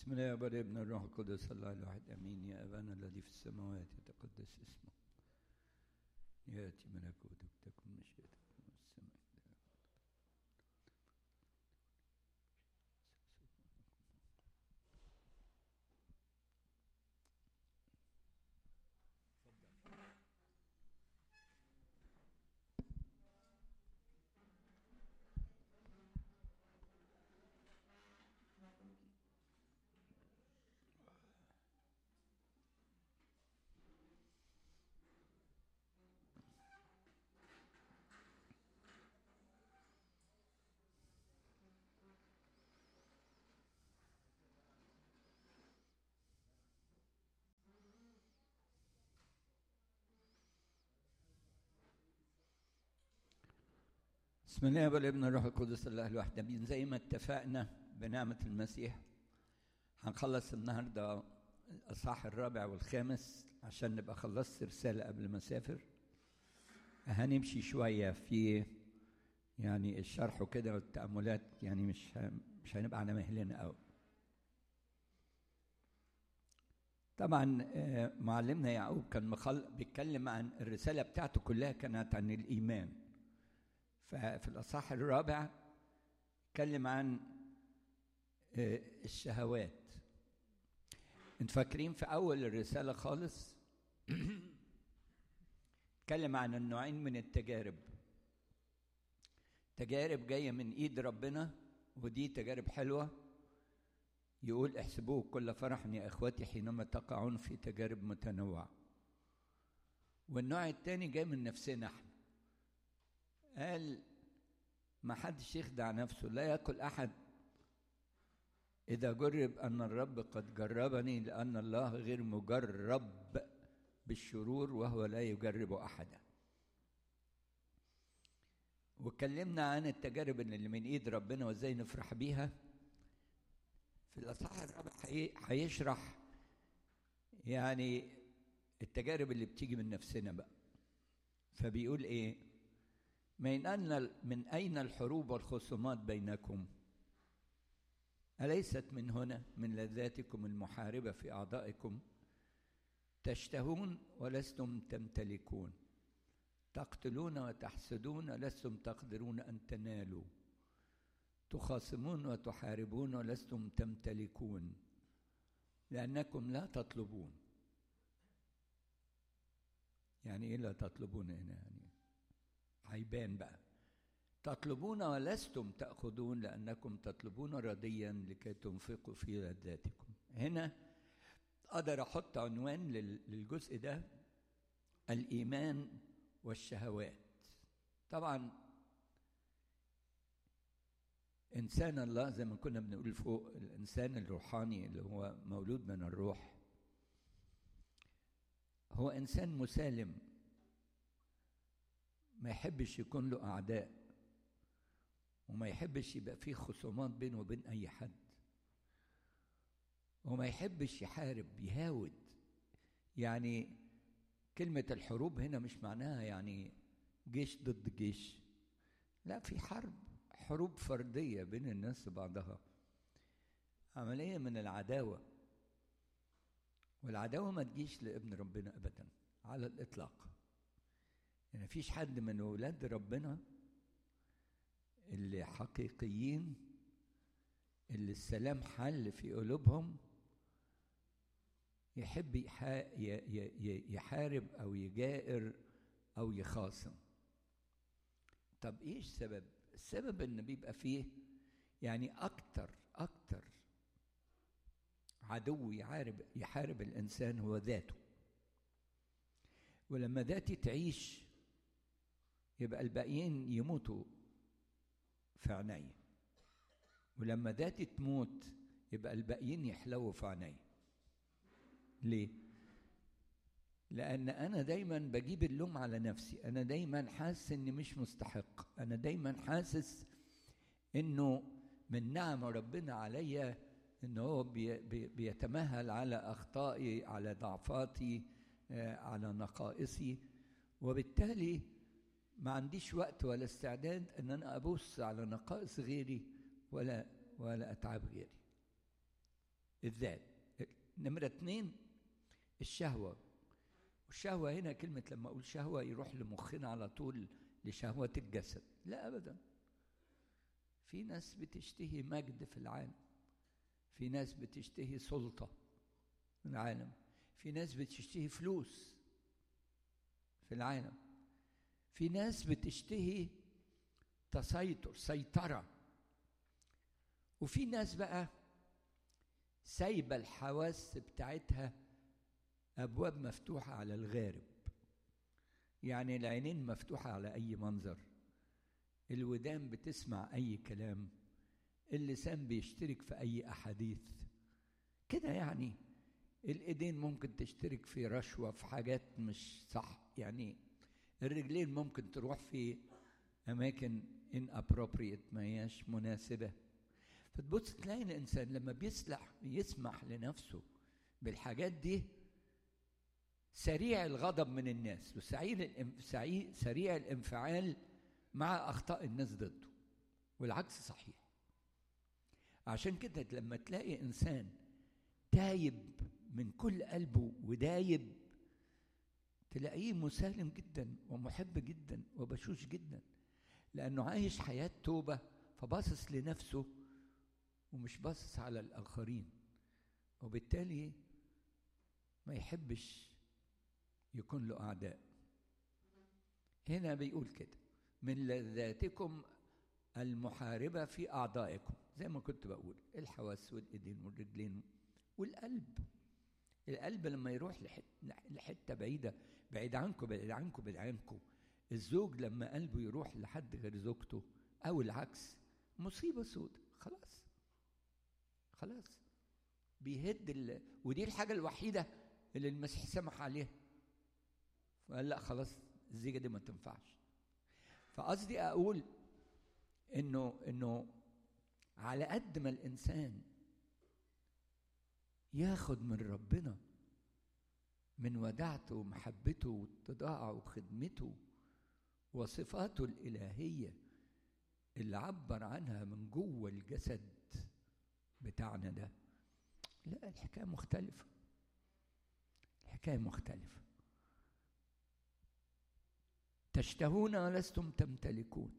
بسم الله والابن الروح القدس الله الواحد امين يا ابانا الذي في السماوات يتقدس اسمه ياتي ملكوتك تكن مشيئتك كما في السماء بسم الله والابن الروح القدس الله الواحد امين زي ما اتفقنا بنعمه المسيح هنخلص النهارده الاصحاح الرابع والخامس عشان نبقى خلصت رساله قبل ما اسافر هنمشي شويه في يعني الشرح وكده والتاملات يعني مش ه- مش هنبقى على مهلنا قوي طبعا آه، معلمنا يعقوب كان مخل... بيتكلم عن الرساله بتاعته كلها كانت عن الايمان ففي الأصحاح الرابع اتكلم عن آه، الشهوات انت فاكرين في أول الرسالة خالص اتكلم عن النوعين من التجارب تجارب جاية من إيد ربنا ودي تجارب حلوة يقول احسبوه كل فرح يا إخوتي حينما تقعون في تجارب متنوعة والنوع التاني جاي من نفسنا احنا قال ما حدش يخدع نفسه لا يقل احد اذا جرب ان الرب قد جربني لان الله غير مجرب بالشرور وهو لا يجرب احدا واتكلمنا عن التجارب اللي من ايد ربنا وازاي نفرح بيها في الاصحاح الرابع هي- هيشرح يعني التجارب اللي بتيجي من نفسنا بقى فبيقول ايه من أن من أين الحروب والخصومات بينكم؟ أليست من هنا من لذاتكم المحاربة في أعضائكم؟ تشتهون ولستم تمتلكون تقتلون وتحسدون ولستم تقدرون أن تنالوا تخاصمون وتحاربون ولستم تمتلكون لأنكم لا تطلبون يعني إيه لا تطلبون هنا يعني هيبان بقى تطلبون ولستم تأخذون لأنكم تطلبون رديا لكي تنفقوا في لذاتكم هنا أقدر أحط عنوان لل- للجزء ده الإيمان والشهوات طبعا إنسان الله زي ما كنا بنقول فوق الإنسان الروحاني اللي هو مولود من الروح هو إنسان مسالم ما يحبش يكون له أعداء وما يحبش يبقى فيه خصومات بينه وبين أي حد وما يحبش يحارب يهاود يعني كلمة الحروب هنا مش معناها يعني جيش ضد جيش لا في حرب حروب فردية بين الناس بعضها عملية من العداوة والعداوة ما تجيش لابن ربنا أبدا على الإطلاق يعني مفيش حد من ولاد ربنا اللي حقيقيين اللي السلام حل في قلوبهم يحب يحا- ي- ي- ي- يحارب او يجائر او يخاصم طب ايه السبب السبب ان بيبقى فيه يعني اكتر اكتر عدو يحارب يحارب الانسان هو ذاته ولما ذاتي تعيش يبقى الباقيين يموتوا في عيني ولما ذاتي تموت يبقى الباقيين يحلوا في عيني ليه لان انا دايما بجيب اللوم على نفسي انا دايما حاسس اني مش مستحق انا دايما حاسس انه من نعم ربنا عليا انه هو بي بي بيتمهل على اخطائي على ضعفاتي آه، على نقائصي وبالتالي ما عنديش وقت ولا استعداد ان انا ابص على نقائص غيري ولا ولا اتعاب غيري الذات نمرة اتنين الشهوة والشهوة هنا كلمة لما أقول شهوة يروح لمخنا على طول لشهوة الجسد لا أبدا في ناس بتشتهي مجد في العالم في ناس بتشتهي سلطة في العالم في ناس بتشتهي فلوس في العالم في ناس بتشتهي تسيطر سيطرة وفي ناس بقى سايبة الحواس بتاعتها أبواب مفتوحة على الغارب يعني العينين مفتوحة على أي منظر الودان بتسمع أي كلام اللسان بيشترك في أي أحاديث كده يعني الإيدين ممكن تشترك في رشوة في حاجات مش صح يعني الرجلين ممكن تروح في أماكن inappropriate ما هياش مناسبة فتبص تلاقي الإنسان لما بيسلح يسمح لنفسه بالحاجات دي سريع الغضب من الناس وسريع سريع الانفعال مع أخطاء الناس ضده والعكس صحيح عشان كده لما تلاقي إنسان تايب من كل قلبه ودايب تلاقيه مسالم جدا ومحب جدا وبشوش جدا لأنه عايش حياة توبة فباصص لنفسه ومش باصص على الآخرين وبالتالي ما يحبش يكون له أعداء هنا بيقول كده من لذاتكم المحاربة في أعضائكم زي ما كنت بقول الحواس والإيدين والرجلين والقلب القلب لما يروح لحتة بعيدة بعيد عنكم بعيد عنكم بعيد عنكم الزوج لما قلبه يروح لحد غير زوجته أو العكس مصيبة سودة خلاص خلاص بيهد ال... ودي الحاجة الوحيدة اللي المسيح سمح عليها فقال لا خلاص الزيجة دي ما تنفعش فقصدي أقول إنه إنه على قد ما الإنسان ياخد من ربنا من وداعته ومحبته واتضاعه وخدمته وصفاته الإلهية اللي عبر عنها من جوه الجسد بتاعنا ده لا الحكاية مختلفة الحكاية مختلفة تشتهون ولستم تمتلكون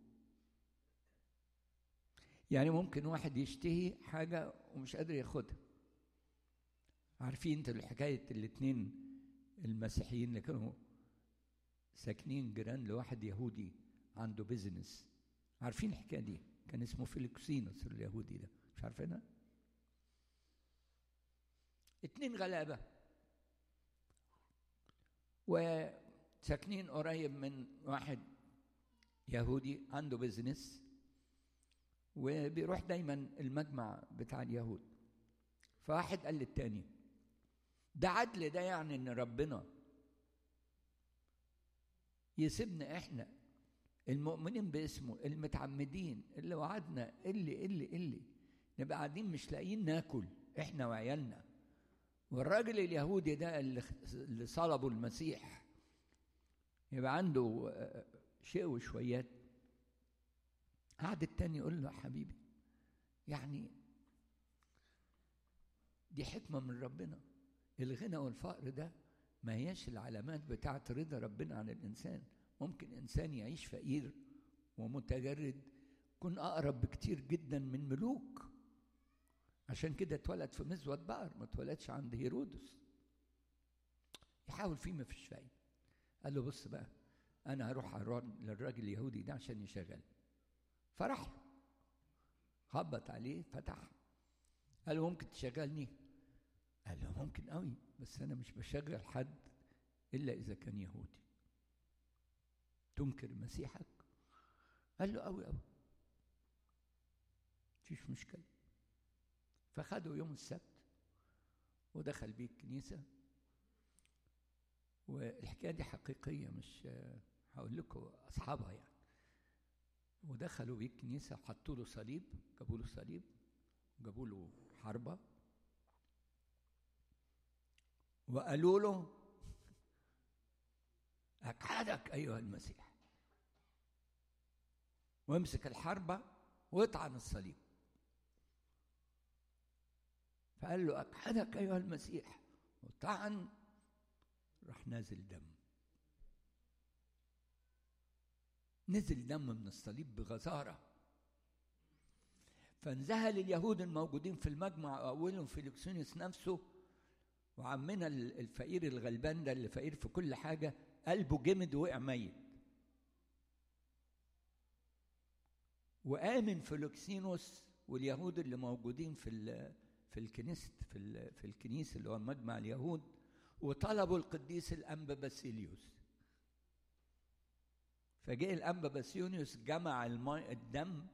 يعني ممكن واحد يشتهي حاجة ومش قادر ياخدها عارفين انت الحكاية الاتنين المسيحيين اللي كانوا ساكنين جيران لواحد يهودي عنده بيزنس عارفين الحكاية دي كان اسمه فيليكسينوس اليهودي ده مش عارفينها اتنين غلابة وساكنين قريب من واحد يهودي عنده بيزنس وبيروح دايما المجمع بتاع اليهود فواحد قال للتاني ده عدل ده يعني ان ربنا يسيبنا احنا المؤمنين باسمه المتعمدين اللي وعدنا اللي اللي اللي نبقى قاعدين مش لاقيين ناكل احنا وعيالنا والراجل اليهودي ده اللي اللي صلبوا المسيح يبقى عنده شيء وشويات قعد التاني يقول له يا حبيبي يعني دي حكمة من ربنا الغنى والفقر ده ما هياش العلامات بتاعت رضا ربنا عن الإنسان ممكن إنسان يعيش فقير ومتجرد يكون أقرب بكتير جدا من ملوك عشان كده اتولد في مزود بقر ما اتولدش عند هيرودس يحاول فيه ما فيش فايدة قال له بص بقى أنا هروح للراجل اليهودي ده عشان يشغل فراح له خبط عليه فتح قال له ممكن تشغلني قال له ممكن قوي بس انا مش بشغل حد الا اذا كان يهودي تنكر مسيحك قال له قوي قوي مفيش مشكله فخده يوم السبت ودخل بيه الكنيسه والحكايه دي حقيقيه مش هقول لكم اصحابها يعني ودخلوا بيه الكنيسه وحطوا له صليب جابوا له صليب جابوا له حربه وقالوا له أكحدك أيها المسيح وامسك الحربة واطعن الصليب فقال له أكحدك أيها المسيح وطعن راح نازل دم نزل دم من الصليب بغزارة فانذهل اليهود الموجودين في المجمع أولهم فيلكسونيوس نفسه وعمنا الفقير الغلبان ده اللي فقير في كل حاجة قلبه جمد وقع ميت وآمن فيلكسينوس واليهود اللي موجودين في ال في الكنيسة في ال في الكنيسة اللي هو مجمع اليهود وطلبوا القديس الأنبا باسيليوس فجاء الأنبا باسيونيوس جمع الماء الدم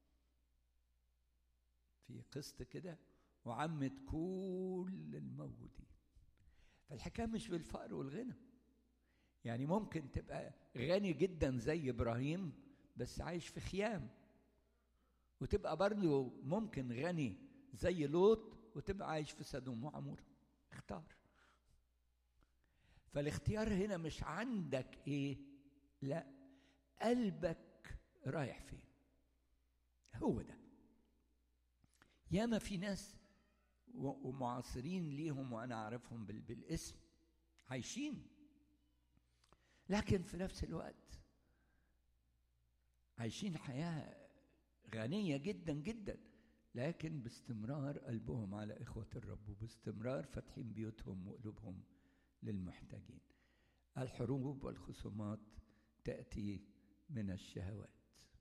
في قسط كده وعمت كل الموجودين فالحكاية مش بالفقر والغنى يعني ممكن تبقى غني جدا زي إبراهيم بس عايش في خيام وتبقى برضه ممكن غني زي لوط وتبقى عايش في سدوم وعمورة اختار فالاختيار هنا مش عندك ايه لا قلبك رايح فين هو ده ياما في ناس ومعاصرين ليهم وانا اعرفهم بالاسم عايشين لكن في نفس الوقت عايشين حياه غنيه جدا جدا لكن باستمرار قلبهم على اخوه الرب وباستمرار فاتحين بيوتهم وقلوبهم للمحتاجين الحروب والخصومات تاتي من الشهوات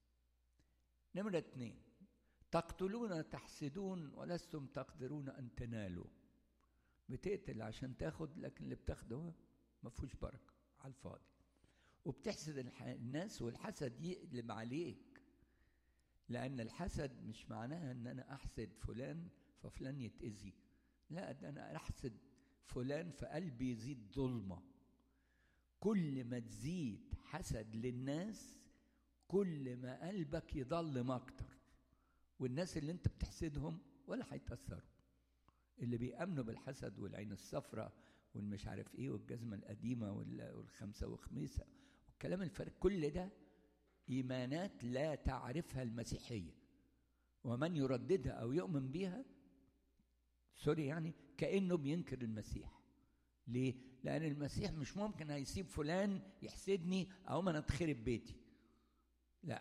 نمره اثنين تقتلون تحسدون ولستم تقدرون ان تنالوا بتقتل عشان تاخد لكن اللي بتاخده ما فيهوش بركه على الفاضي وبتحسد الناس والحسد يقلب عليك لان الحسد مش معناها ان انا احسد فلان ففلان يتاذي لا ده انا احسد فلان فقلبي يزيد ظلمه كل ما تزيد حسد للناس كل ما قلبك يضلم اكتر والناس اللي انت بتحسدهم ولا هيتاثروا اللي بيامنوا بالحسد والعين الصفراء والمش عارف ايه والجزمه القديمه والخمسه وخميسه والكلام الفارغ كل ده ايمانات لا تعرفها المسيحيه ومن يرددها او يؤمن بها سوري يعني كانه بينكر المسيح ليه لان المسيح مش ممكن هيسيب فلان يحسدني او ما اتخرب بيتي لا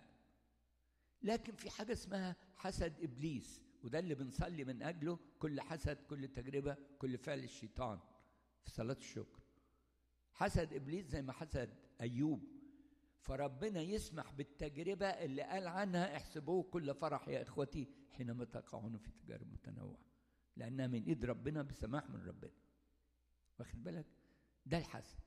لكن في حاجه اسمها حسد ابليس وده اللي بنصلي من اجله كل حسد كل تجربه كل فعل الشيطان في صلاه الشكر حسد ابليس زي ما حسد ايوب فربنا يسمح بالتجربه اللي قال عنها احسبوه كل فرح يا اخوتي حينما تقعون في تجارب متنوعه لانها من ايد ربنا بسماح من ربنا واخد بالك ده الحسد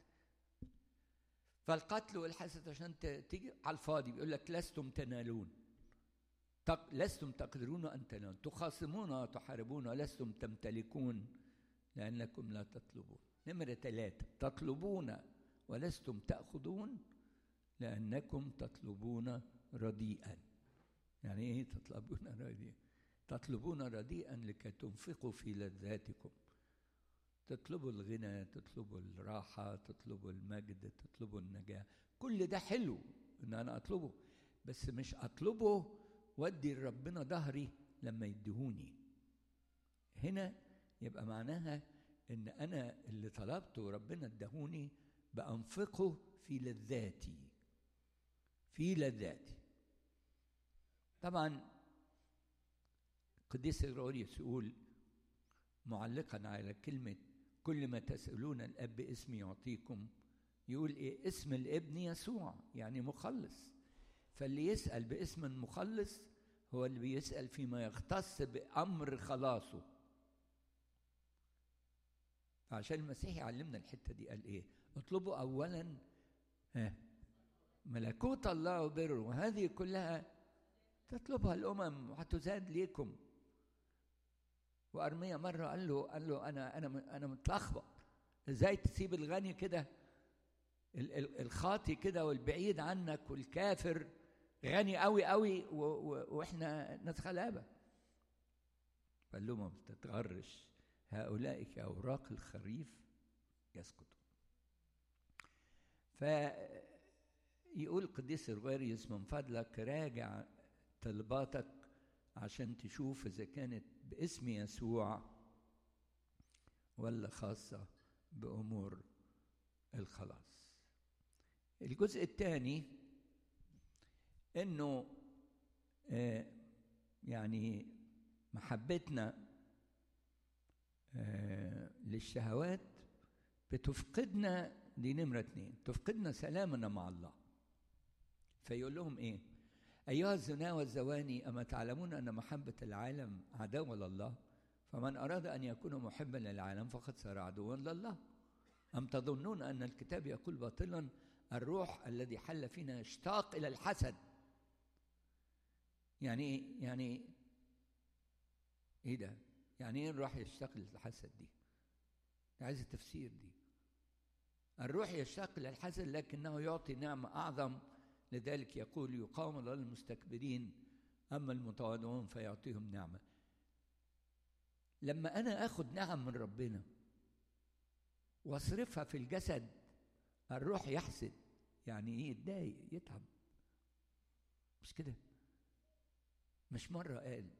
فالقتل والحسد عشان تيجي على الفاضي بيقول لك لستم تنالون تق... لستم تقدرون ان تنالون تخاصمون وتحاربون ولستم تمتلكون لانكم لا تطلبون نمره ثلاثه تطلبون ولستم تاخذون لانكم تطلبون رديئا يعني ايه تطلبون رديئا تطلبون رديئا لكي تنفقوا في لذاتكم تطلبوا الغنى تطلبوا الراحة تطلبوا المجد تطلبوا النجاة كل ده حلو ان انا اطلبه بس مش اطلبه وادي لربنا ظهري لما يديهوني هنا يبقى معناها ان انا اللي طلبته وربنا ادهوني بانفقه في لذاتي في لذاتي طبعا قديس غريغوريوس يقول معلقا على كلمه كل ما تسألون الأب باسمي يعطيكم يقول إيه اسم الابن يسوع يعني مخلص فاللي يسأل باسم مخلص هو اللي بيسأل فيما يختص بأمر خلاصه عشان المسيح يعلمنا الحتة دي قال إيه اطلبوا أولا ها ملكوت الله وبره وهذه كلها تطلبها الأمم وهتزاد ليكم وارميا مره قال له قال له انا انا انا متلخبط ازاي تسيب الغني كده الخاطي كده والبعيد عنك والكافر غني قوي قوي واحنا ناس غلابه قال له ما بتتغرش هؤلاء كأوراق الخريف يسقطون فيقول القديس الغاريوس من فضلك راجع طلباتك عشان تشوف إذا كانت باسم يسوع ولا خاصة بأمور الخلاص الجزء الثاني انه آه يعني محبتنا آه للشهوات بتفقدنا دي نمرة اتنين تفقدنا سلامنا مع الله فيقول لهم ايه أيها الزنا والزواني أما تعلمون أن محبة العالم عداوة لله فمن أراد أن يكون محبا للعالم فقد صار عدوا لله أم تظنون أن الكتاب يقول باطلا الروح الذي حل فينا يشتاق إلى الحسد يعني ايه يعني ايه ده يعني ايه الروح يشتاق للحسد دي عايز التفسير دي الروح يشتاق للحسد لكنه يعطي نعمة أعظم لذلك يقول يقاوم الله المستكبرين أما المتواضعون فيعطيهم نعمة لما أنا آخد نعم من ربنا واصرفها في الجسد الروح يحسد يعني ايه يتضايق يتعب مش كده مش مرة قال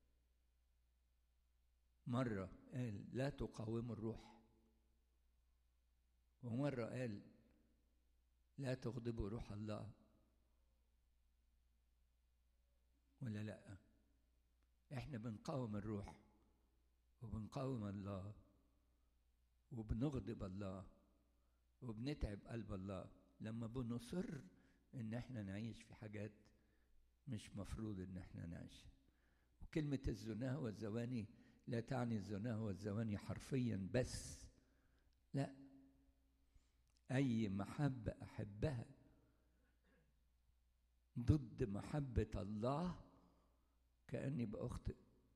مرة قال لا تقاوموا الروح ومرة قال لا تغضبوا روح الله ولا لا احنا بنقاوم الروح وبنقاوم الله وبنغضب الله وبنتعب قلب الله لما بنصر ان احنا نعيش في حاجات مش مفروض ان احنا نعيشها وكلمة الزناه والزواني لا تعني الزناه والزواني حرفيا بس لا أي محبة أحبها ضد محبة الله كأني بأخطئ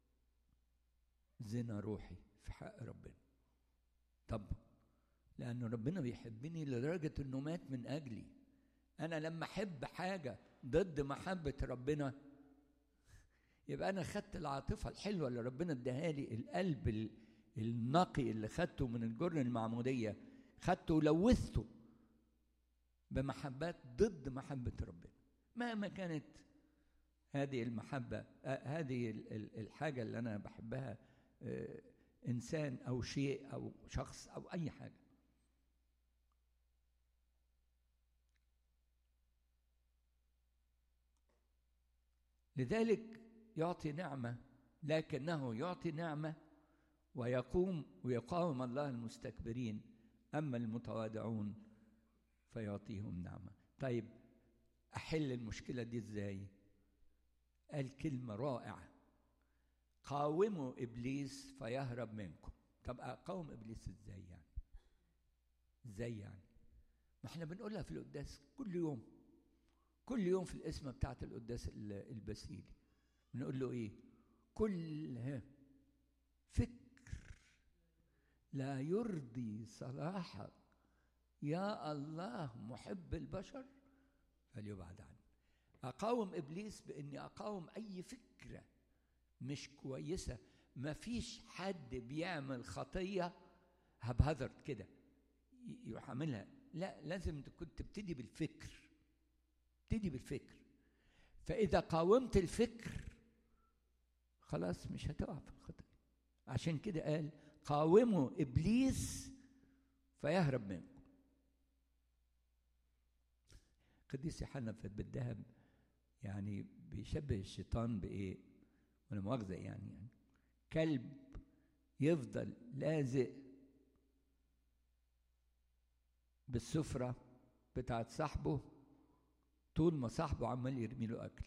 زنا روحي في حق ربنا طب لأن ربنا بيحبني لدرجة إنه مات من أجلي أنا لما أحب حاجة ضد محبة ربنا يبقى أنا خدت العاطفة الحلوة اللي ربنا اداها لي القلب النقي اللي خدته من الجرن المعمودية خدته ولوثته بمحبات ضد محبة ربنا مهما كانت هذه المحبة آه هذه الحاجة اللي أنا بحبها آه إنسان أو شيء أو شخص أو أي حاجة لذلك يعطي نعمة لكنه يعطي نعمة ويقوم ويقاوم الله المستكبرين أما المتواضعون فيعطيهم نعمة طيب أحل المشكلة دي إزاي قال كلمة رائعة قاوموا إبليس فيهرب منكم طب أقاوم إبليس إزاي يعني إزاي يعني ما احنا بنقولها في القداس كل يوم كل يوم في الاسم بتاعت القداس البسيلي بنقول له ايه كل فكر لا يرضي صلاحك يا الله محب البشر فليبعد عنه اقاوم ابليس باني اقاوم اي فكره مش كويسه ما فيش حد بيعمل خطيه هبهذر كده يعملها لا لازم تكون تبتدي بالفكر ابتدي بالفكر فاذا قاومت الفكر خلاص مش هتقع في الخطيه عشان كده قال قاوموا ابليس فيهرب منكم قديس يوحنا في بالذهب يعني بيشبه الشيطان بايه ولا مؤاخذه يعني يعني كلب يفضل لازق بالسفره بتاعت صاحبه طول ما صاحبه عمال يرمي له اكل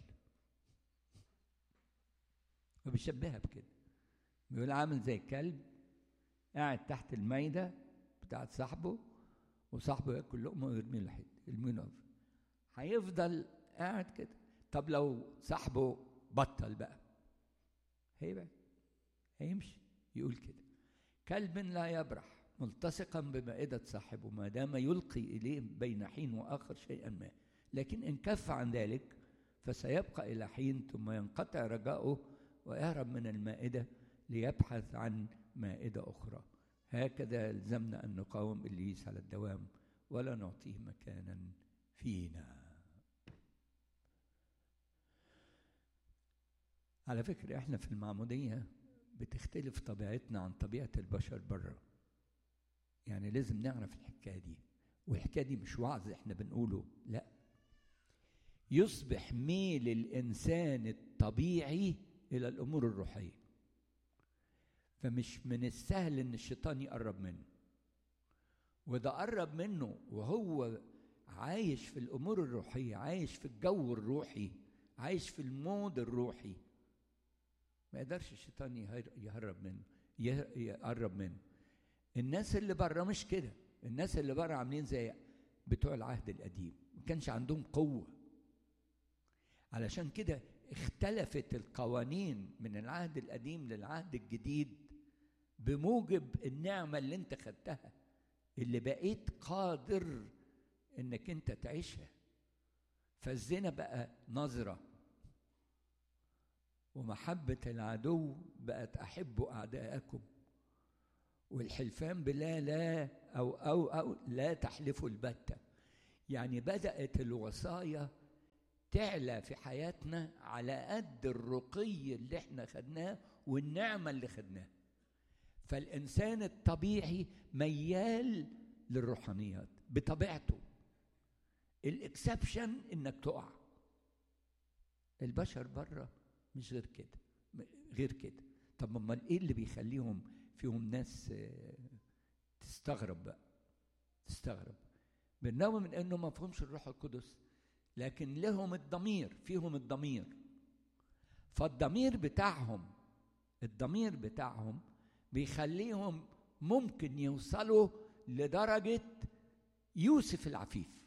وبيشبهها بكده بيقول عامل زي الكلب قاعد تحت المايده بتاعت صاحبه وصاحبه ياكل لقمه ويرمي له حته يرمي له هيفضل قاعد كده طب لو صاحبه بطل بقى هيبقى هيمشي يقول كده كلب لا يبرح ملتصقا بمائدة صاحبه ما دام يلقي إليه بين حين وآخر شيئا ما لكن إن كف عن ذلك فسيبقى إلى حين ثم ينقطع رجاؤه ويهرب من المائدة ليبحث عن مائدة أخرى هكذا يلزمنا أن نقاوم إبليس على الدوام ولا نعطيه مكانا فينا على فكرة احنا في المعمودية بتختلف طبيعتنا عن طبيعة البشر بره يعني لازم نعرف الحكايه دي والحكايه دي مش وعظ احنا بنقوله لا يصبح ميل الانسان الطبيعي الى الامور الروحيه فمش من السهل ان الشيطان يقرب منه وده قرب منه وهو عايش في الامور الروحيه عايش في الجو الروحي عايش في المود الروحي ما يقدرش الشيطان يهرب منه يقرب منه الناس اللي بره مش كده الناس اللي بره عاملين زي بتوع العهد القديم ما كانش عندهم قوه علشان كده اختلفت القوانين من العهد القديم للعهد الجديد بموجب النعمه اللي انت خدتها اللي بقيت قادر انك انت تعيشها فالزنا بقى نظره ومحبه العدو بقت احبوا اعداءكم والحلفان بلا لا أو أو أو لا تحلفوا البتة يعني بدأت الوصايا تعلى في حياتنا على قد الرقي اللي احنا خدناه والنعمة اللي خدناها فالإنسان الطبيعي ميال للروحانيات بطبيعته الاكسبشن انك تقع البشر بره مش غير كده غير كده طب امال ايه اللي بيخليهم فيهم ناس تستغرب بقى تستغرب بالرغم من انه ما فهمش الروح القدس لكن لهم الضمير فيهم الضمير فالضمير بتاعهم الضمير بتاعهم بيخليهم ممكن يوصلوا لدرجة يوسف العفيف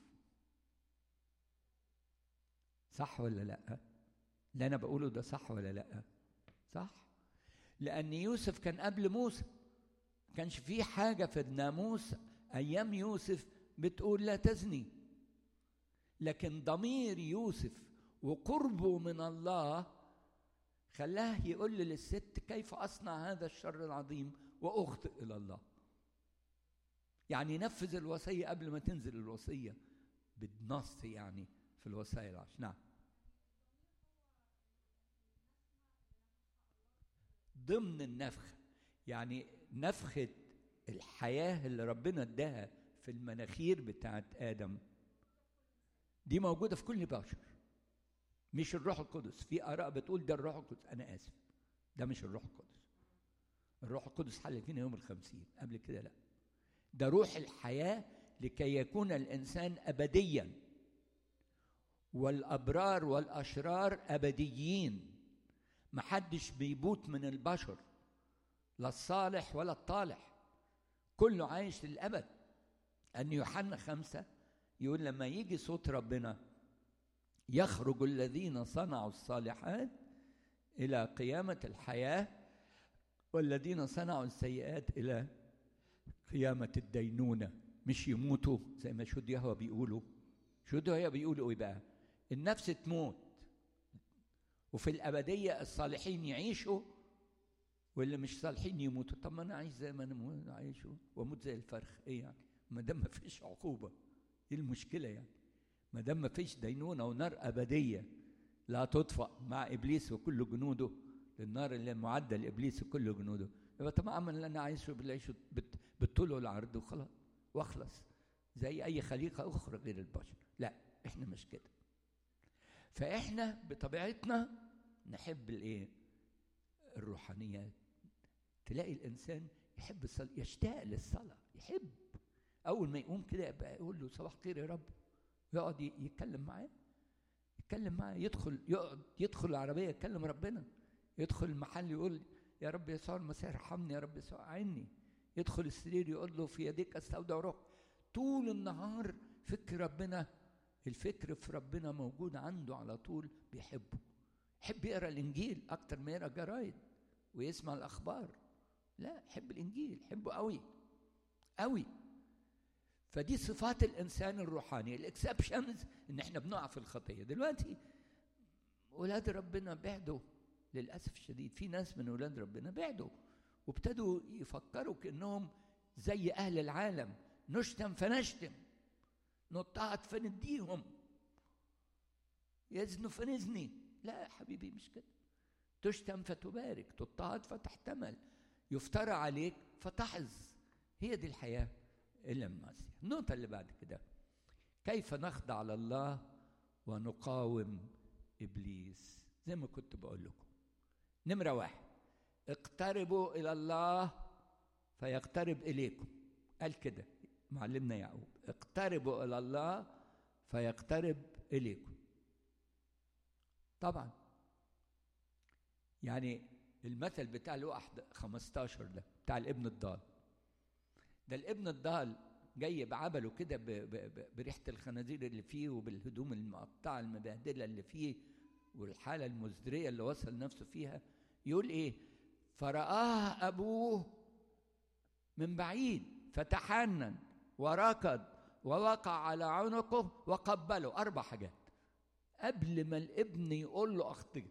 صح ولا لا اللي انا بقوله ده صح ولا لا صح لأن يوسف كان قبل موسى كانش في حاجة في الناموس أيام يوسف بتقول لا تزني لكن ضمير يوسف وقربه من الله خلاه يقول للست كيف أصنع هذا الشر العظيم وأخطئ إلى الله يعني نفذ الوصية قبل ما تنزل الوصية بالنص يعني في الوصايا العشر نعم ضمن النفخ يعني نفخة الحياة اللي ربنا اداها في المناخير بتاعت آدم دي موجودة في كل بشر مش الروح القدس في آراء بتقول ده الروح القدس أنا آسف ده مش الروح القدس الروح القدس حل فينا يوم الخمسين قبل كده لا ده روح الحياة لكي يكون الإنسان أبديا والأبرار والأشرار أبديين محدش بيموت من البشر لا الصالح ولا الطالح كله عايش للأبد أن يوحنا خمسة يقول لما يجي صوت ربنا يخرج الذين صنعوا الصالحات إلى قيامة الحياة والذين صنعوا السيئات إلى قيامة الدينونة مش يموتوا زي ما شهود يهوى بيقولوا شهود يهوى بيقولوا إيه بقى النفس تموت وفي الأبدية الصالحين يعيشوا واللي مش صالحين يموتوا طب ما أنا عايش زي ما أنا عايش وأموت زي الفرخ إيه يعني ما دام ما فيش عقوبة إيه المشكلة يعني ما دام ما فيش دينونة ونار أبدية لا تطفأ مع إبليس وكل جنوده النار اللي معدة لإبليس وكل جنوده يبقى طبعا اللي أنا عايشه بالعيش بالطول والعرض وخلاص واخلص زي أي خليقة أخرى غير البشر لا إحنا مش كده فإحنا بطبيعتنا نحب الإيه؟ الروحانيات تلاقي الإنسان يحب الصلاة يشتاق للصلاة يحب أول ما يقوم كده يبقى يقول له صباح خير يا رب يقعد يتكلم معاه يتكلم معاه يدخل يقعد يدخل العربية يتكلم ربنا يدخل المحل يقول يا رب يسوع المسيح ارحمني يا رب يسوع عيني يدخل السرير يقول له في يديك استودع روح طول النهار فكر ربنا الفكر في ربنا موجود عنده على طول بيحبه يحب يقرا الانجيل اكتر ما يقرا جرايد ويسمع الاخبار لا يحب الانجيل يحبه قوي قوي فدي صفات الانسان الروحاني الاكسبشنز ان احنا بنقع في الخطيه دلوقتي ولاد ربنا بعدوا للاسف الشديد في ناس من ولاد ربنا بعدوا وابتدوا يفكروا كانهم زي اهل العالم نشتم فنشتم نضطهد فنديهم يزنوا فنزني لا يا حبيبي مش كده تشتم فتبارك تضطهد فتحتمل يفترى عليك فتحظ هي دي الحياه إلا المسيح النقطة اللي بعد كده كيف نخضع لله ونقاوم إبليس زي ما كنت بقول لكم نمرة واحد اقتربوا إلى الله فيقترب إليكم قال كده معلمنا يعقوب اقتربوا إلى الله فيقترب إليكم طبعا يعني المثل بتاع الواحد 15 ده بتاع الابن الضال ده الابن الضال جاي بعبله كده بريحه الخنازير اللي فيه وبالهدوم المقطعه المبهدله اللي فيه والحاله المزدريه اللي وصل نفسه فيها يقول ايه فرآه ابوه من بعيد فتحنن وركض ووقع على عنقه وقبله اربع حاجات قبل ما الابن يقول له اخطيت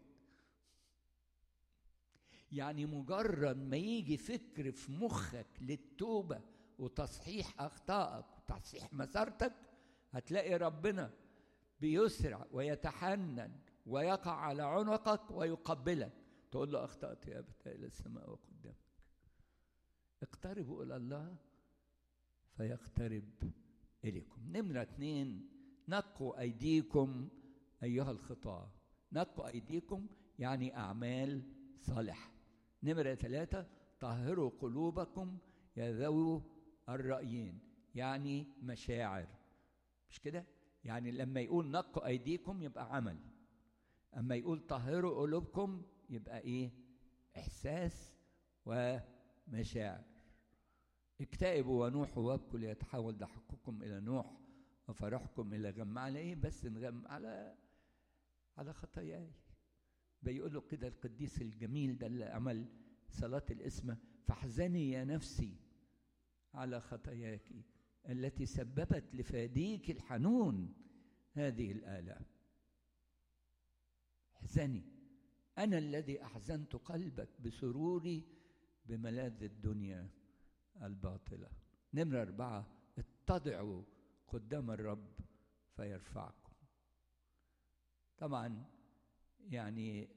يعني مجرد ما يجي فكر في مخك للتوبه وتصحيح اخطائك وتصحيح مسارتك هتلاقي ربنا بيسرع ويتحنن ويقع على عنقك ويقبلك تقول له اخطات يا ابتاء الى السماء وقدامك اقتربوا الى الله فيقترب اليكم نمره اثنين نقوا ايديكم ايها الخطاه نقوا ايديكم يعني اعمال صالحه نمره ثلاثه طهروا قلوبكم يا ذوي الرأيين يعني مشاعر مش كده يعني لما يقول نقوا أيديكم يبقى عمل أما يقول طهروا قلوبكم يبقى إيه إحساس ومشاعر اكتئبوا ونوحوا وابكوا ليتحول ضحككم إلى نوح وفرحكم إلى غم على إيه بس نغم على على خطاياي بيقول له كده القديس الجميل ده اللي عمل صلاة الإسمة فاحزني يا نفسي على خطاياك التي سببت لفاديك الحنون هذه الآلام احزني أنا الذي أحزنت قلبك بسروري بملاذ الدنيا الباطلة نمرة أربعة اتضعوا قدام الرب فيرفعكم طبعا يعني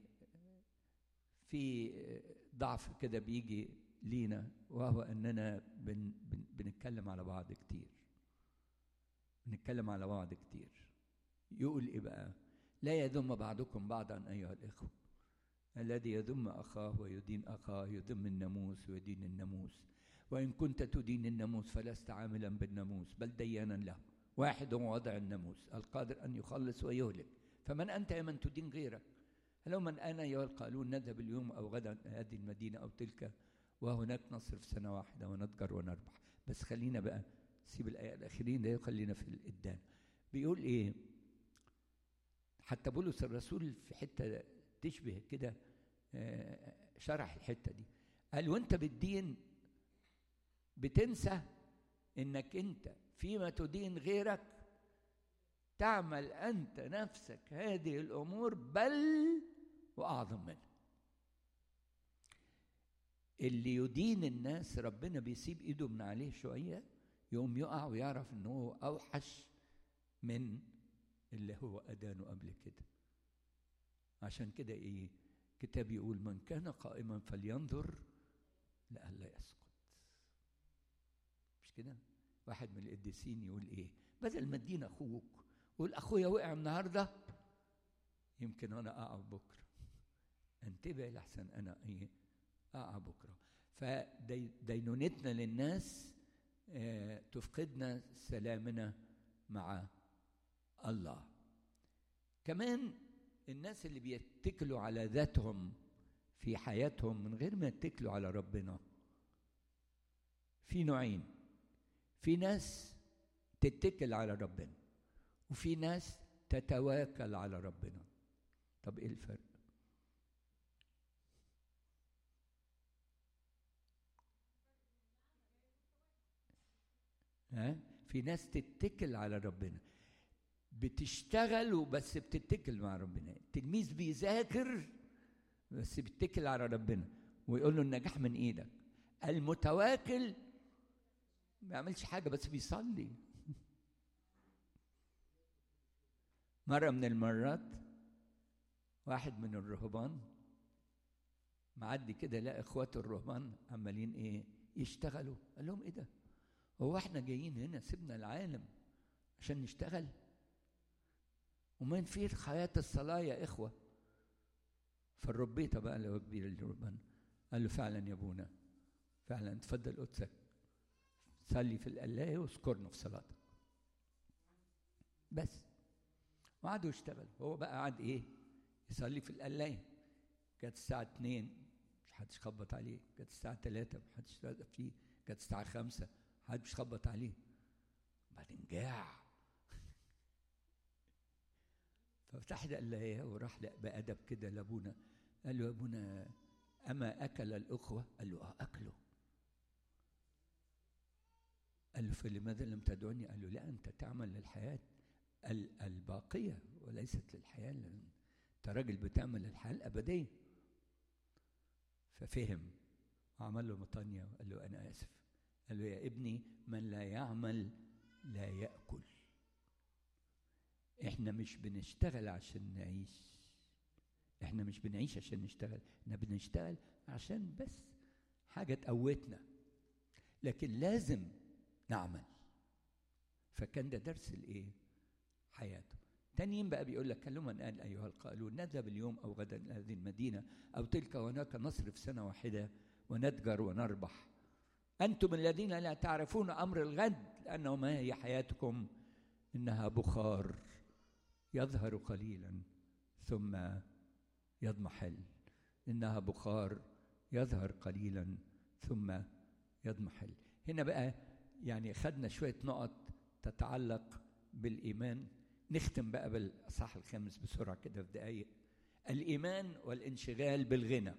في ضعف كده بيجي لينا وهو اننا بن بن بنتكلم على بعض كتير بنتكلم على بعض كتير يقول ايه بقى لا يذم بعضكم بعضا ايها الاخوه الذي يذم اخاه ويدين اخاه يذم الناموس ويدين الناموس وان كنت تدين الناموس فلست عاملا بالناموس بل ديانا له واحد هو وضع الناموس القادر ان يخلص ويهلك فمن انت يا من تدين غيرك هلو من انا ايها القائلون نذهب اليوم او غدا هذه المدينه او تلك وهناك نصرف سنة واحدة ونتجر ونربح بس خلينا بقى سيب الآية الأخيرين ده وخلينا في الإدان بيقول إيه حتى بولس الرسول في حتة تشبه كده شرح الحتة دي قال وانت بالدين بتنسى انك انت فيما تدين غيرك تعمل انت نفسك هذه الامور بل واعظم منها اللي يدين الناس ربنا بيسيب ايده من عليه شويه يقوم يقع ويعرف ان هو اوحش من اللي هو ادانه قبل كده عشان كده ايه كتاب يقول من كان قائما فلينظر لئلا يسقط مش كده واحد من القديسين يقول ايه بدل ما تدين اخوك قول اخويا وقع النهارده يمكن انا اقع بكره انتبه لحسن انا ايه اقع بكره فدينونتنا للناس آه تفقدنا سلامنا مع الله كمان الناس اللي بيتكلوا على ذاتهم في حياتهم من غير ما يتكلوا على ربنا في نوعين في ناس تتكل على ربنا وفي ناس تتواكل على ربنا طب ايه الفرق ها في ناس تتكل على ربنا بتشتغل وبس بتتكل مع ربنا التلميذ بيذاكر بس بيتكل على ربنا ويقول له النجاح من ايدك المتواكل ما بيعملش حاجه بس بيصلي مره من المرات واحد من الرهبان معدي كده لقى اخواته الرهبان عمالين ايه يشتغلوا قال لهم ايه ده هو احنا جايين هنا سيبنا العالم عشان نشتغل ومن فين حياة الصلاة يا إخوة فالربيطة بقى اللي هو كبير الربان قال له فعلا يا ابونا فعلا تفضل قدسك صلي في القلاية واذكرنا في صلاتك بس وقعدوا يشتغل هو بقى قعد ايه يصلي في القلاية كانت الساعة اتنين مش حدش خبط عليه كانت الساعة تلاتة محدش رادق فيه كانت الساعة خمسة محدش خبط عليه بعدين جاع ففتح القلاية وراح بأدب كده لأبونا قال له يا أبونا أما أكل الأخوة؟ قال له آه أكلوا قال له فلماذا لم تدعني؟ قال له لا أنت تعمل للحياة الباقية وليست للحياة لأن أنت راجل بتعمل للحياة الأبدية ففهم وعمل له مطانية وقال له أنا آسف قال له يا ابني من لا يعمل لا يأكل احنا مش بنشتغل عشان نعيش احنا مش بنعيش عشان نشتغل احنا بنشتغل عشان بس حاجة تقوتنا لكن لازم نعمل فكان ده درس الايه حياته تانيين بقى بيقول لك كلما قال ايها القائلون نذهب اليوم او غدا الى هذه المدينه او تلك وهناك نصرف سنه واحده ونتجر ونربح انتم الذين لا تعرفون امر الغد لانه ما هي حياتكم انها بخار يظهر قليلا ثم يضمحل انها بخار يظهر قليلا ثم يضمحل هنا بقى يعني خدنا شويه نقط تتعلق بالايمان نختم بقى بالاصحاح الخامس بسرعه كده في دقائق الايمان والانشغال بالغنى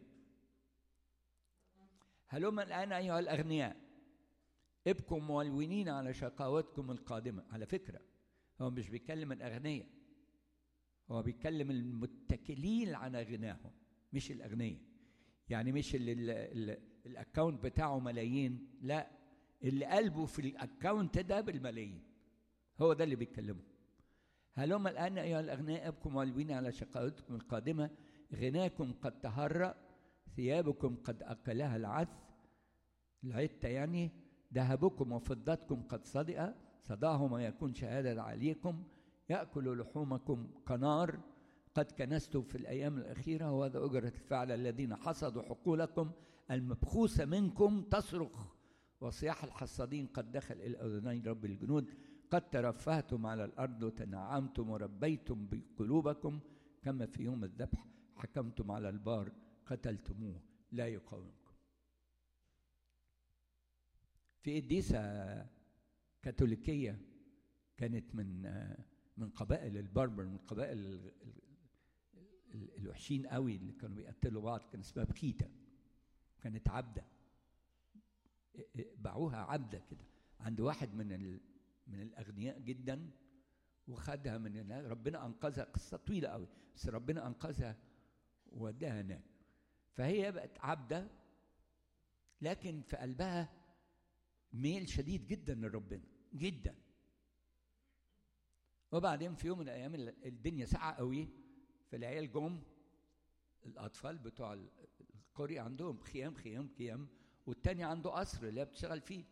هلما الان ايها الاغنياء ابقوا مولونين على شقاوتكم القادمه على فكره هو مش بيتكلم الاغنياء هو بيتكلم المتكلين على غناهم مش الاغنياء يعني مش اللي الاكونت بتاعه ملايين لا اللي قلبه في الاكونت ده بالملايين هو ده اللي بيتكلمه هلما الآن أيها الأغنياء ابكم مولوين على شقاوتكم القادمة غناكم قد تهرأ ثيابكم قد أكلها العث العتة يعني ذهبكم وفضتكم قد صدئ صداه ما يكون شهادة عليكم يأكل لحومكم قنار قد كنستم في الأيام الأخيرة وهذا أجرة الفعل الذين حصدوا حقولكم المبخوسة منكم تصرخ وصياح الحصادين قد دخل إلى أذني رب الجنود قد ترفهتم على الأرض وتنعمتم وربيتم بقلوبكم كما في يوم الذبح حكمتم على البار قتلتموه لا يقاومكم في قديسة كاثوليكية كانت من من قبائل البربر من قبائل الوحشين قوي اللي كانوا بيقتلوا بعض كان اسمها بكيتا كانت عبدة باعوها عبدة كده عند واحد من ال من الاغنياء جدا وخدها من ربنا انقذها قصه طويله قوي بس ربنا انقذها ووداها هناك فهي بقت عبده لكن في قلبها ميل شديد جدا لربنا جدا وبعدين في يوم من الايام الدنيا ساقعه قوي فالعيال جم الاطفال بتوع القريه عندهم خيام خيام خيام والتاني عنده قصر اللي هي بتشتغل فيه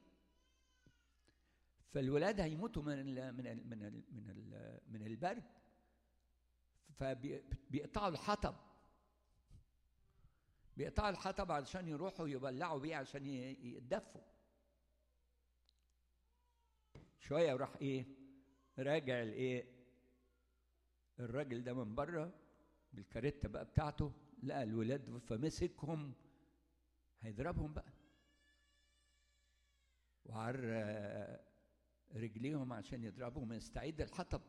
فالولاد هيموتوا من ال من ال من ال من ال من البرد فبيقطعوا الحطب بيقطعوا الحطب علشان يروحوا يبلعوا بيه عشان يتدفوا شويه وراح ايه راجع الايه الراجل ده من بره بالكاريتا بقى بتاعته لقى الولاد فمسكهم هيضربهم بقى وعر رجليهم عشان يضربهم يستعيد الحطب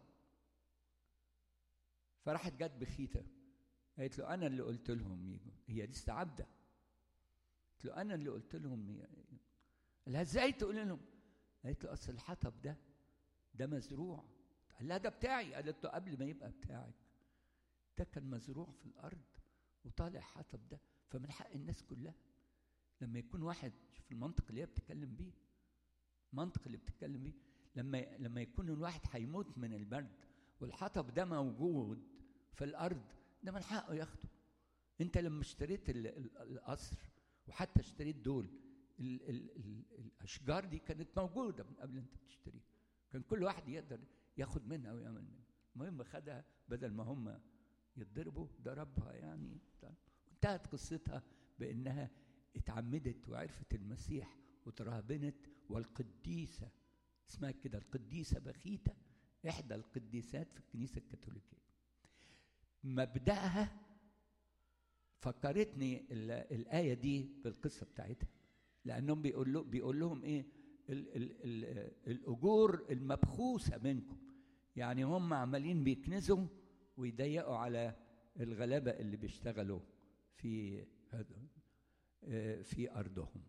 فراحت جت بخيته قالت له انا اللي قلت لهم يجوا هي لسه عبده قلت له انا اللي قلت لهم قال لها ازاي تقول لهم قالت له اصل الحطب ده ده مزروع قال لها ده بتاعي قالت له قبل ما يبقى بتاعك ده كان مزروع في الارض وطالع حطب ده فمن حق الناس كلها لما يكون واحد في المنطق اللي هي بتتكلم بيه المنطق اللي بتتكلم بيه لما لما يكون الواحد هيموت من البرد والحطب ده موجود في الارض ده من حقه ياخده انت لما اشتريت القصر وحتى اشتريت دول ال ال ال الاشجار دي كانت موجوده من قبل انت تشتريها كان كل واحد يقدر ياخد منها ويعمل منها المهم خدها بدل ما هم يتضربوا ضربها يعني انتهت قصتها بانها اتعمدت وعرفت المسيح وترهبنت والقديسه اسمها كده القديسه بخيته احدى القديسات في الكنيسه الكاثوليكيه مبداها فكرتني الايه دي بالقصه بتاعتها لانهم بيقول له بيقول لهم ايه ال ال ال الاجور المبخوسه منكم يعني هم عمالين بيكنزوا ويضيقوا على الغلابه اللي بيشتغلوا في في ارضهم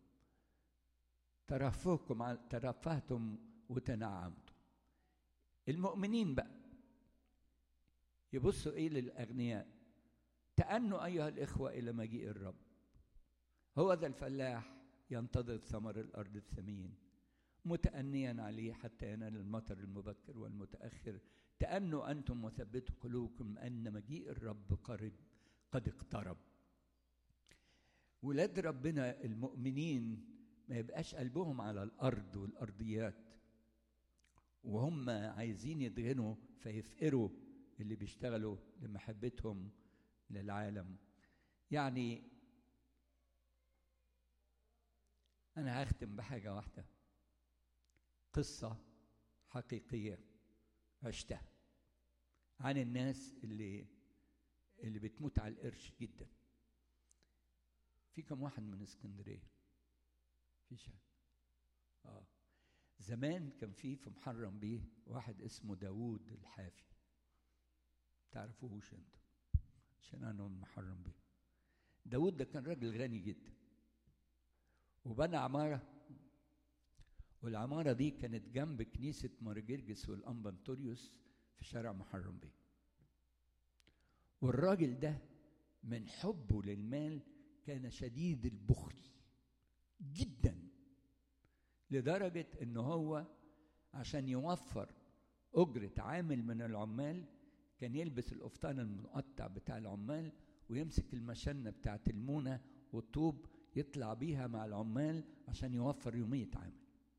ترفهكم ترفهتم وتنعمتم المؤمنين بقى يبصوا ايه للاغنياء تأنوا ايها الاخوه الى مجيء الرب هو ذا الفلاح ينتظر ثمر الارض الثمين متأنيا عليه حتى ينال المطر المبكر والمتأخر تأنوا أنتم وثبتوا قلوبكم أن مجيء الرب قرب قد اقترب ولاد ربنا المؤمنين ما يبقاش قلبهم على الأرض والأرضيات وهم عايزين يدهنوا فيفقروا اللي بيشتغلوا لمحبتهم للعالم يعني أنا هختم بحاجة واحدة قصة حقيقية عشتها عن الناس اللي اللي بتموت على القرش جدا في كم واحد من اسكندرية في شك اه زمان كان في في محرم بيه واحد اسمه داوود الحافي تعرفوهوش انتوا عشان انا من محرم بيه داوود ده كان راجل غني جدا وبنى عماره والعمارة دي كانت جنب كنيسة مارجرجس والأنبنتوريوس في شارع محرم بيه والراجل ده من حبه للمال كان شديد البخل جدا لدرجة ان هو عشان يوفر أجرة عامل من العمال كان يلبس القفطان المقطع بتاع العمال ويمسك المشنة بتاعت المونة والطوب يطلع بيها مع العمال عشان يوفر يومية عامل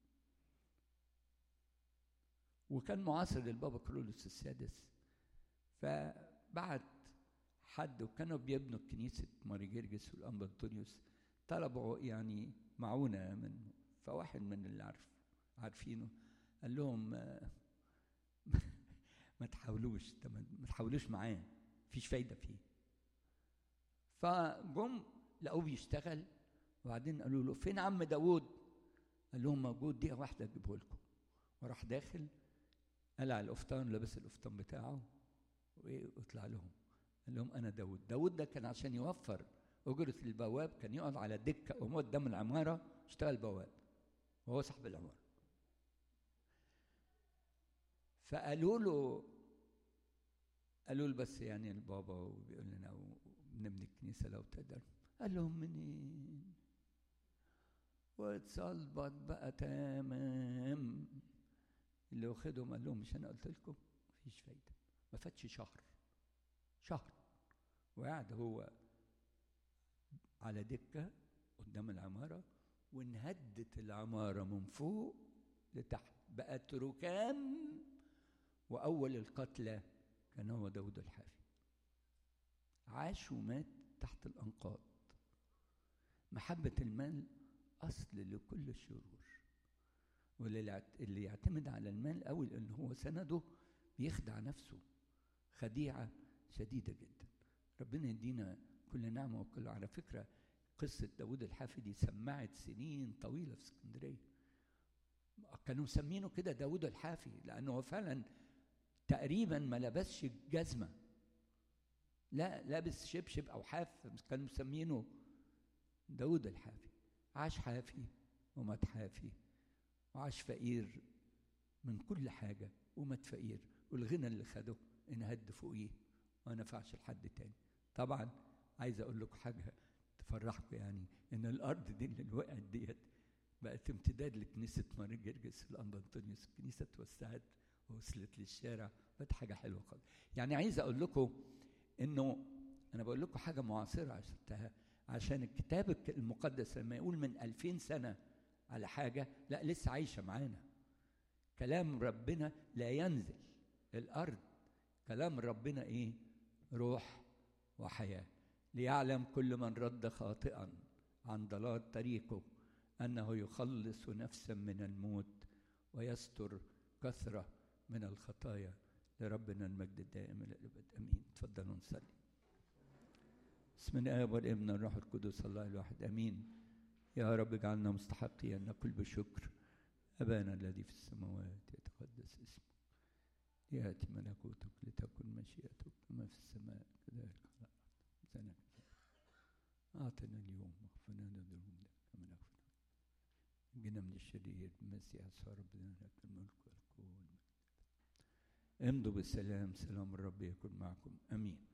وكان معاصر للبابا كرولوس السادس فبعت حد وكانوا بيبنوا كنيسة ماري جرجس والأنبا أنطونيوس طلبوا يعني معونة منه فواحد من اللي عارف عارفينه قال لهم ما تحاولوش ما تحاولوش معاه مفيش فايدة فيه فجم لقوه بيشتغل وبعدين قالوا له فين عم داوود قال لهم موجود دقيقة واحدة أجيبه لكم وراح داخل قلع القفطان لبس القفطان بتاعه ويطلع لهم قال لهم انا داود داود ده كان عشان يوفر اجره البواب كان يقعد على دكه وهو قدام العماره يشتغل بواب وهو صاحب العماره فقالوا له قالوا له بس يعني البابا وبيقول لنا بنبني الكنيسه لو تقدر قال لهم منين واتصلبت بقى تمام اللي واخدهم قال لهم مش انا قلت لكم مفيش فايده ما فاتش شهر شهر وقعد هو على دكه قدام العماره وانهدت العماره من فوق لتحت بقت ركام واول القتلى كان هو داود الحافي عاش ومات تحت الانقاض محبه المال اصل لكل الشرور واللي يعتمد على المال قوي لان هو سنده بيخدع نفسه خديعه شديده جدا ربنا يدينا كل نعمه وكل على فكره قصه داود الحافي دي سمعت سنين طويله في اسكندريه كانوا مسمينه كده داود الحافي لانه هو فعلا تقريبا ما لبسش جزمه لا لابس شبشب او حاف كانوا مسمينه داود الحافي عاش حافي ومات حافي وعاش فقير من كل حاجة ومات فقير والغنى اللي خده انهد فوقيه ما نفعش لحد تاني طبعا عايز اقول لكم حاجة تفرحكم يعني ان الارض دي اللي وقعت ديت بقت امتداد لكنيسة ماري جرجس الانبا انطونيوس الكنيسة اتوسعت ووصلت للشارع بقت حاجة حلوة خالص يعني عايز اقول لكم انه انا بقول لكم حاجة معاصرة عشتها عشان الكتاب المقدس لما يقول من ألفين سنة على حاجة لا لسه عايشة معانا كلام ربنا لا ينزل الأرض كلام ربنا إيه روح وحياة ليعلم كل من رد خاطئا عن ضلال طريقه أنه يخلص نفسا من الموت ويستر كثرة من الخطايا لربنا المجد الدائم إلى الأبد أمين تفضلوا نصلي بسم الآب والابن والروح القدس الله الواحد أمين يا رب اجعلنا مستحقين نقول بشكر أبانا الذي في السماوات يتقدس اسمك ليأتي ملكوتك لتكن مشيئتك كما في السماء كذلك على الأرض أعطنا اليوم واغفر لنا ذنوبنا كما نغفر نجنا من الشرير المسيح يسوع ربنا لك الملك والقوة والمجد امضوا بالسلام سلام الرب يكن معكم امين